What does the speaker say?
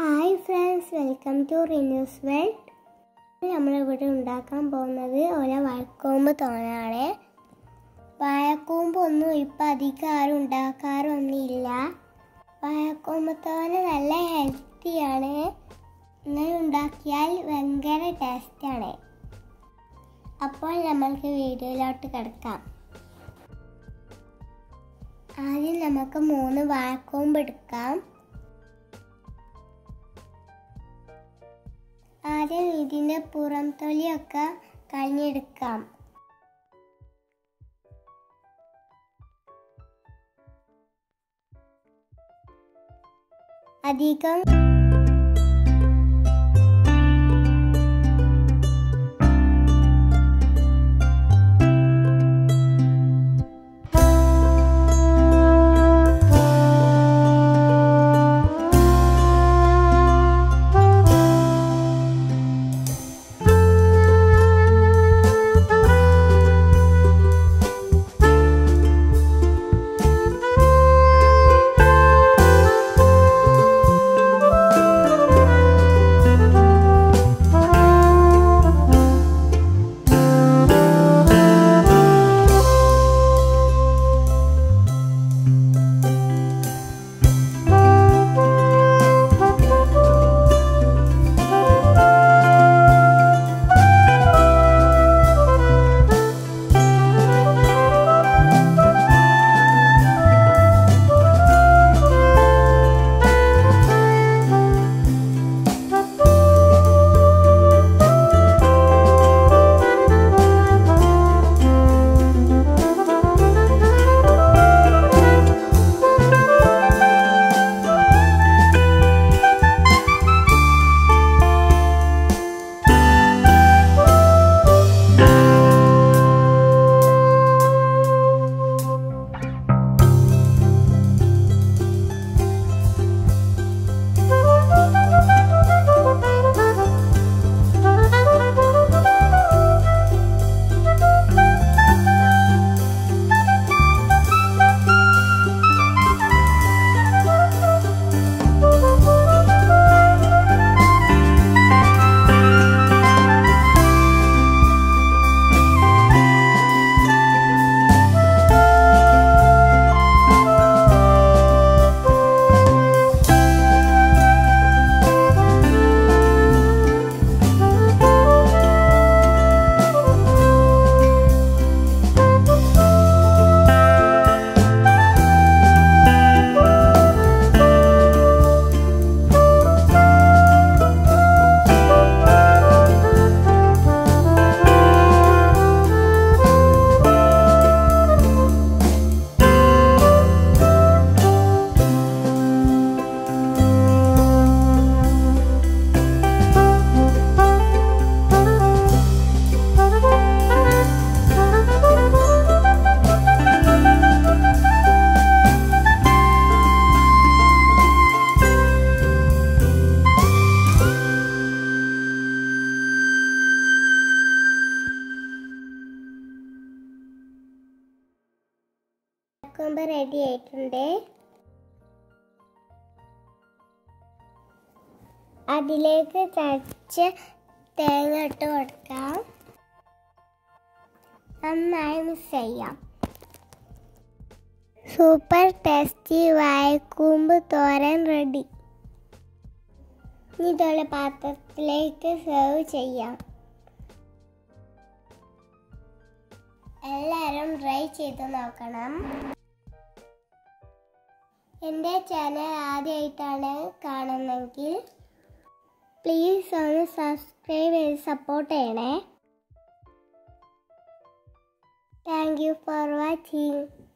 hi friends welcome to renews world നമ്മളിവിടെ ഉണ്ടാക്കാൻ പോകുന്നത് ഒരു വാഴക്കൂമ്പ് തോനാണ് വാഴക്കൂമ്പ് ഒന്നും ഇപ്പം അധികം ആരും ഉണ്ടാക്കാറൊന്നുമില്ല വാഴക്കൂമ്പ് തോന നല്ല ഹെൽത്തിയാണ് ഇങ്ങനെ ഉണ്ടാക്കിയാൽ ഭയങ്കര ടേസ്റ്റാണ് അപ്പോൾ നമ്മൾക്ക് വീഡിയോയിലോട്ട് കിടക്കാം ആദ്യം നമുക്ക് മൂന്ന് വാഴക്കൂമ്പ് എടുക്കാം ആദ്യം ഇതിൻ്റെ പുറം തൊലിയൊക്കെ കളഞ്ഞെടുക്കാം അധികം വാഴക്കൂമ്പ് റെഡി ആയിട്ടുണ്ട് അതിലേക്ക് ചതച്ച് തേങ്ങ ഇട്ട് കൊടുക്കാം നന്നായി മിക്സ് ചെയ്യാം സൂപ്പർ ടേസ്റ്റി വാഴക്കൂമ്പ് തോരൻ റെഡി ഇനി ഇതുള്ള പാത്രത്തിലേക്ക് സെർവ് ചെയ്യാം എല്ലാവരും ട്രൈ ചെയ്ത് നോക്കണം എൻ്റെ ചാനൽ ആദ്യമായിട്ടാണ് കാണുന്നെങ്കിൽ പ്ലീസ് ഒന്ന് സബ്സ്ക്രൈബ് ചെയ്ത് സപ്പോർട്ട് ചെയ്യണേ താങ്ക് യു ഫോർ വാച്ചിങ്